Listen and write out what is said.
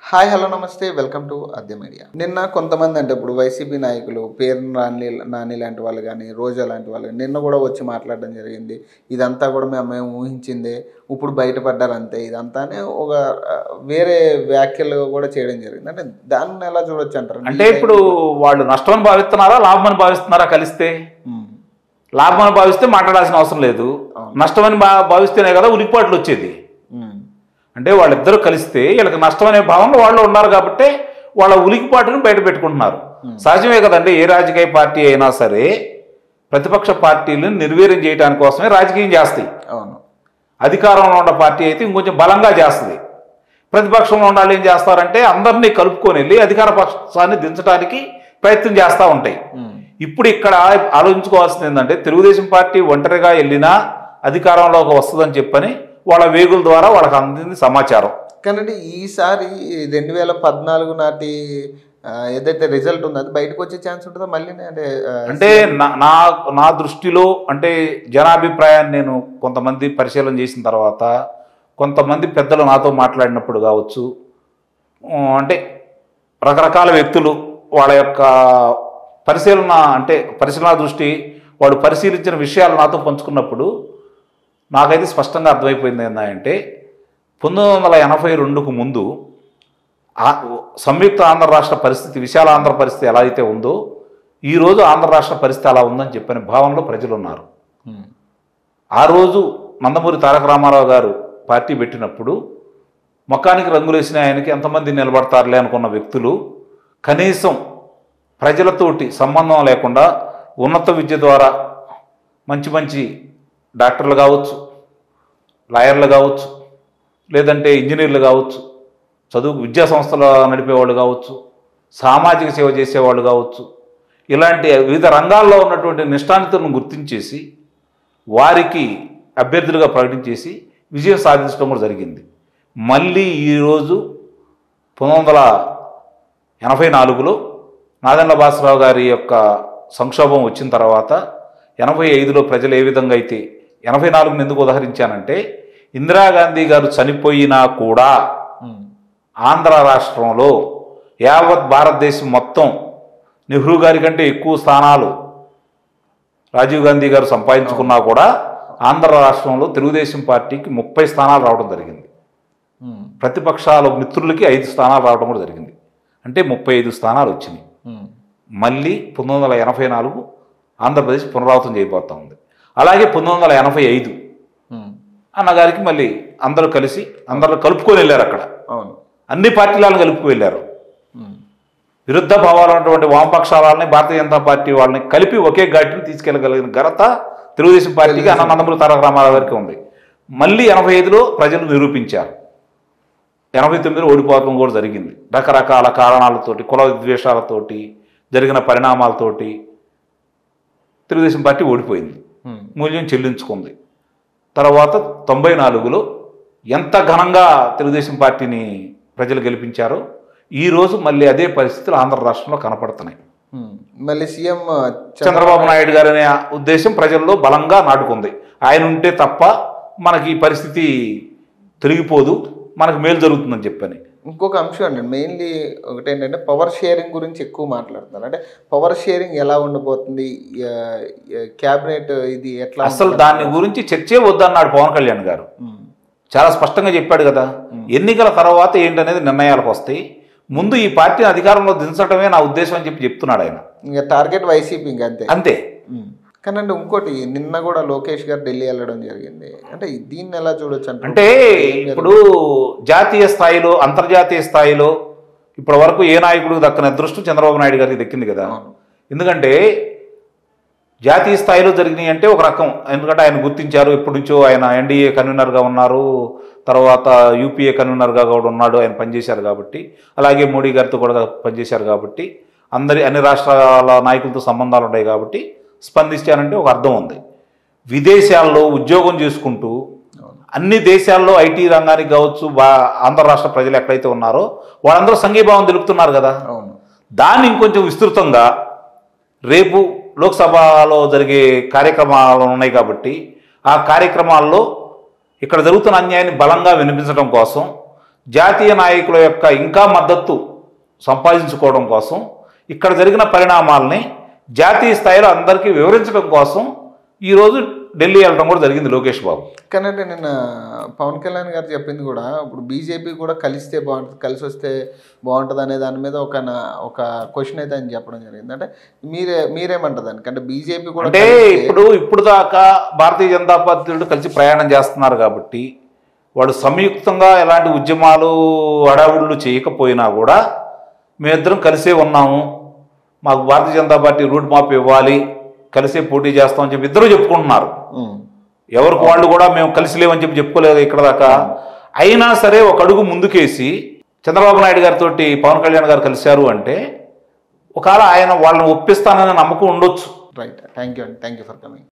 Hi hello నమస్తే welcome to Adde media నిన్న కొంతమంది అంటే ఇప్పుడు వైసీపీ నాయకులు పేరు నాని నాని లాంటి వాళ్ళు కానీ రోజా లాంటి వాళ్ళు నిన్న కూడా వచ్చి మాట్లాడడం జరిగింది ఇదంతా కూడా మేము మేము ఊహించిందే ఇప్పుడు బయటపడ్డారు అంతే ఇదంతానే ఒక ఆ, వేరే వ్యాఖ్యలు కూడా చేయడం జరిగింది అంటే దాన్ని ఎలా చూడొచ్చు అంటారు అంటే ఇప్పుడు వాళ్ళు నష్టమని భావిస్తున్నారా లాభమని భావిస్తున్నారా కలిస్తే ఉమ్, లాభమని భావిస్తే మాట్లాడాల్సిన అవసరం లేదు అవును. నష్టమని భా భావిస్తేనే కదా ఉలిక్పాట్లు వచ్చేది ఉమ్, అంటే వాళ్ళిద్దరూ కలిస్తే వీళ్ళకి నష్టం అనే భావనలో వాళ్ళు ఉన్నారు కాబట్టి వాళ్ళ ఉలికిపాటును బయట పెట్టుకుంటున్నారు సహజమే కదండి ఏ రాజకీయ పార్టీ అయినా సరే ప్రతిపక్ష పార్టీలను నిర్వీర్యం చేయడానికి కోసమే రాజకీయం చేస్తాయి అవును అధికారంలో ఉన్న పార్టీ అయితే ఇంకొంచెం బలంగా చేస్తుంది ప్రతిపక్షంలో ఉన్న వాళ్ళు ఏం చేస్తారంటే అందరినీ కలుపుకొని వెళ్ళి అధికార పక్షాన్ని దించడానికి ప్రయత్నం చేస్తూ ఉంటాయి ఉమ్, ఇప్పుడు ఇక్కడ ఆలోచించుకోవాల్సింది ఏంటంటే తెలుగుదేశం పార్టీ ఒంటరిగా వెళ్ళినా అధికారంలోకి వస్తుందని చెప్పని వాళ్ళ వేగుల ద్వారా వాళ్ళకి అందింది సమాచారం కానీ ఈసారి రెండు వేల పద్నాలుగు నాటి ఆ, ఏదైతే రిజల్ట్ ఉందో అది బయటకు వచ్చే ఛాన్స్ ఉంటుందో మళ్ళీ అంటే ఆ, అంటే నా- నా నా దృష్టిలో అంటే జనాభిప్రాయాన్ని నేను కొంతమంది పరిశీలన చేసిన తర్వాత కొంతమంది పెద్దలు నాతో మాట్లాడినప్పుడు కావచ్చు ఉమ్, అంటే రకరకాల వ్యక్తులు వాళ్ళ యొక్క పరిశీలన అంటే పరిశీలన దృష్టి వాడు పరిశీలించిన విషయాలు నాతో పంచుకున్నప్పుడు నాకైతే స్పష్టంగా అర్థమైపోయింది ఏంటంటే పంతొమ్మిది వందల ఎనభై రెండుకు ముందు ఆ- సంయుక్త ఆంధ్ర రాష్ట్ర పరిస్థితి విశాల ఆంధ్ర పరిస్థితి ఎలా అయితే ఉందో ఈరోజు ఆంధ్ర రాష్ట్ర పరిస్థితి అలా ఉందని చెప్పిన భావనలో ప్రజలు ఉన్నారు ఉమ్, ఆ రోజు నందమూరి తారక రామారావు గారు పార్టీ పెట్టినప్పుడు మొక్కానికి రంగులేసిన ఆయనకి ఎంతమంది నిలబడతారులే అనుకున్న వ్యక్తులు కనీసం ప్రజలతోటి సంబంధం లేకుండా ఉన్నత విద్య ద్వారా మంచి మంచి డాక్టర్లు కావచ్చు లాయర్లు కావచ్చు లేదంటే ఇంజనీర్లు కావచ్చు చదువు విద్యా సంస్థలు నడిపేవాళ్ళు కావచ్చు సామాజిక సేవ చేసేవాళ్ళు కావచ్చు ఇలాంటి వివిధ రంగాల్లో ఉన్నటువంటి నిష్ఠానితులను గుర్తించేసి వారికి అభ్యర్థులుగా ప్రకటించేసి విజయం సాధించడం కూడా జరిగింది మళ్ళీ ఈరోజు పంతొమ్మిది వందల ఎనభై నాలుగులో నాదెండ్ల భాస్కరరావు గారి యొక్క సంక్షోభం వచ్చిన తర్వాత ఎనభై ఐదులో ప్రజలు ఏ విధంగా అయితే ఎనభై నాలుగుని ఎందుకు ఉదహరించానంటే ఇందిరాగాంధీ గారు చనిపోయినా కూడా ఉమ్, ఆంధ్ర రాష్ట్రంలో యావత్ భారతదేశం మొత్తం నెహ్రూ గారి కంటే ఎక్కువ స్థానాలు రాజీవ్ గాంధీ గారు సంపాదించుకున్నా కూడా ఆంధ్ర రాష్ట్రంలో తెలుగుదేశం పార్టీకి ముప్పై స్థానాలు రావడం జరిగింది ఉమ్, ప్రతిపక్షాల మిత్రులకి ఐదు స్థానాలు రావడం కూడా జరిగింది అంటే ముప్పై ఐదు స్థానాలు వచ్చినాయి ఉమ్, మళ్ళీ పంతొమ్మిది వందల ఎనభై నాలుగు ఆంధ్రప్రదేశ్ పునరావృతం చేయబోతా ఉంది అలాగే పంతొమ్మిది వందల ఎనభై ఐదు ఉమ్, అన్నగారికి మళ్ళీ అందరూ కలిసి అందరూ కలుపుకొని వెళ్ళారు అక్కడ అవును అన్ని పార్టీలను కలుపుకు వెళ్ళారు ఉమ్, విరుద్ధ భావాలు ఉన్నటువంటి వామపక్షాలని భారతీయ జనతా పార్టీ వాళ్ళని కలిపి ఒకే ఘాటిని తీసుకెళ్లగలిగిన ఘనత తెలుగుదేశం పార్టీకి అన్న నందమూరి తారక రామారావు గారికి ఉంది మళ్ళీ ఎనభై ఐదులో ప్రజలు నిరూపించారు ఎనభై తొమ్మిదిలో ఓడిపోవడం కూడా జరిగింది రకరకాల కారణాలతోటి కుల విద్వేషాలతోటి జరిగిన పరిణామాలతోటి తెలుగుదేశం పార్టీ ఓడిపోయింది ఉమ్, మూల్యం చెల్లించుకుంది తర్వాత తొంభై నాలుగులో ఎంత ఘనంగా తెలుగుదేశం పార్టీని ప్రజలు గెలిపించారో ఈరోజు మళ్ళీ అదే పరిస్థితులు ఆంధ్ర రాష్ట్రంలో కనపడుతున్నాయి ఉమ్. మళ్ళీ సీఎం చంద్రబాబు నాయుడు గారు అనే ఉద్దేశం ప్రజల్లో బలంగా నాటుకుంది ఆయన ఉంటే తప్ప మనకి ఈ పరిస్థితి తొలగిపోదు మనకు మేలు జరుగుతుందని చెప్పని ఇంకొక అంశం అండి మెయిన్లీ ఒకటి ఏంటంటే పవర్ షేరింగ్ గురించి ఎక్కువ మాట్లాడుతున్నారు అంటే పవర్ షేరింగ్ ఎలా ఉండబోతుంది క్యాబినెట్ ఇది ఎట్లా అసలు దాని గురించి చర్చే వద్దన్నాడు పవన్ కళ్యాణ్ గారు ఉమ్, చాలా స్పష్టంగా చెప్పాడు కదా ఎన్నికల తర్వాత ఏంటనేది నిర్ణయాలకు వస్తాయి ముందు ఈ పార్టీని అధికారంలో దించడమే నా ఉద్దేశం అని చెప్పి చెప్తున్నాడు ఆయన ఇంకా టార్గెట్ వైసీపీ ఇంకా అంతే అంతే ఉమ్. కానీ అంటే ఇంకోటి నిన్న కూడా లోకేష్ గారు ఢిల్లీ వెళ్ళడం జరిగింది అంటే దీన్ని ఎలా చూడొచ్చు అంటే అంటే ఇప్పుడు జాతీయ స్థాయిలో అంతర్జాతీయ స్థాయిలో ఇప్పటి వరకు ఏ నాయకుడికి దక్కని అదృష్టం చంద్రబాబు నాయుడు గారికి దక్కింది కదా అవును. ఎందుకంటే జాతీయ స్థాయిలో జరిగినాయి అంటే ఒక రకం ఎందుకంటే ఆయన గుర్తించారు ఎప్పటి నుంచో ఆయన ఎన్డీఏ కన్వీనర్గా ఉన్నారు తర్వాత యూపీఏ కన్వీనర్గా కూడా ఉన్నాడు ఆయన పనిచేశారు కాబట్టి అలాగే మోడీ గారితో కూడా పనిచేశారు కాబట్టి అందరి అన్ని రాష్ట్రాల నాయకులతో సంబంధాలు ఉన్నాయి కాబట్టి స్పందించారంటే ఒక అర్థం ఉంది విదేశాల్లో ఉద్యోగం చేసుకుంటూ అన్ని దేశాల్లో ఐటీ రంగానికి కావచ్చు బా ఆంధ్ర రాష్ట్ర ప్రజలు ఎక్కడైతే ఉన్నారో వాళ్ళందరూ సంఘీభావం తెలుపుతున్నారు కదా అవును దాన్ని ఇంకొంచెం విస్తృతంగా రేపు లోక్సభలో జరిగే కార్యక్రమాలు ఉన్నాయి కాబట్టి ఆ కార్యక్రమాల్లో ఇక్కడ జరుగుతున్న అన్యాయాన్ని బలంగా వినిపించడం కోసం జాతీయ నాయకుల యొక్క ఇంకా మద్దతు సంపాదించుకోవడం కోసం ఇక్కడ జరిగిన పరిణామాలని జాతీయ స్థాయిలో అందరికీ వివరించడం కోసం ఈరోజు ఢిల్లీ వెళ్ళడం కూడా జరిగింది లోకేష్ బాబు కానీ అంటే నిన్న పవన్ కళ్యాణ్ గారు చెప్పింది కూడా ఇప్పుడు బీజేపీ కూడా కలిస్తే బాగుంటుంది కలిసి వస్తే బాగుంటుంది అనే దాని మీద ఒక నా- ఒక క్వశ్చన్ అయితే ఆయన చెప్పడం జరిగింది అంటే మీరే మీరేమంటారు దానికి అంటే బీజేపీ కూడా అంటే కలిస్తే- ఇప్పుడు ఇప్పుడు దాకా భారతీయ జనతా పార్టీలు కలిసి ప్రయాణం చేస్తున్నారు కాబట్టి వాడు సంయుక్తంగా ఎలాంటి ఉద్యమాలు హడావుళ్ళు చేయకపోయినా కూడా మేమిద్దరం కలిసే ఉన్నాము మాకు Bharatiya Janata party route map ఇవ్వాలి కలిసే పోటీ చేస్తామని చెప్పి ఇద్దరు చెప్పుకుంటున్నారు ఉమ్, ఎవరికి వాళ్ళు కూడా మేము కలిసి లేవని చెప్పి చెప్పుకోలేదు ఇక్కడ దాకా అయినా సరే ఒక అడుగు ముందుకేసి చంద్రబాబు నాయుడు గారితో పవన్ కళ్యాణ్ గారు కలిశారు అంటే ఒకవేళ ఆయన వాళ్ళని ఒప్పిస్తాననే నమ్మకం ఉండొచ్చు రైట్ థ్యాంక్ యూ అండి థ్యాంక్ యూ ఫర్ కమింగ్